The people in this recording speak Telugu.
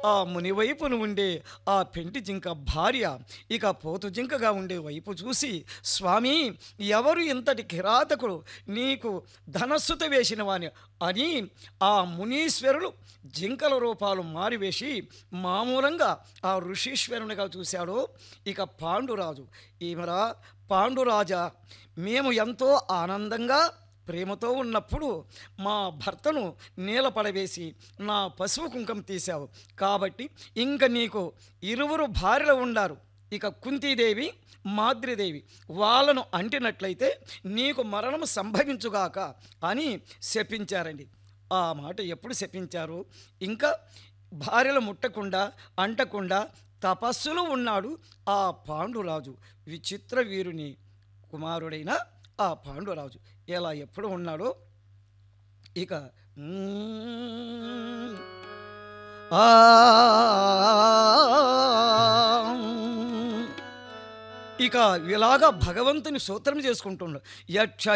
ఆ ముని వైపున ఉండే ఆ పెంటి జింక భార్య ఇక పోతు జింకగా ఉండే వైపు చూసి స్వామి ఎవరు ఇంతటి కిరాతకుడు నీకు ధనస్సుత వేసిన వాని అని ఆ మునీశ్వరులు జింకల రూపాలు మారివేసి మామూలంగా ఆ ఋషీశ్వరునిగా చూశాడు ఇక పాండురాజు ఈమెరా పాండురాజా మేము ఎంతో ఆనందంగా ప్రేమతో ఉన్నప్పుడు మా భర్తను నీల పడవేసి నా పశువు కుంకం తీశావు కాబట్టి ఇంక నీకు ఇరువురు భార్యలు ఉండారు ఇక కుంతీదేవి మాద్రిదేవి వాళ్ళను అంటినట్లయితే నీకు మరణం సంభవించుగాక అని శపించారండి ఆ మాట ఎప్పుడు శపించారు ఇంకా భార్యలు ముట్టకుండా అంటకుండా తపస్సులో ఉన్నాడు ఆ పాండురాజు విచిత్ర వీరుని కుమారుడైన ఆ పాండురాజు ఎలా ఎప్పుడు ఉన్నాడో ఇక మ్మ్. ఆ ఇక ఇలాగా భగవంతుని సూత్రం చేసుకుంటున్నాడు యక్ష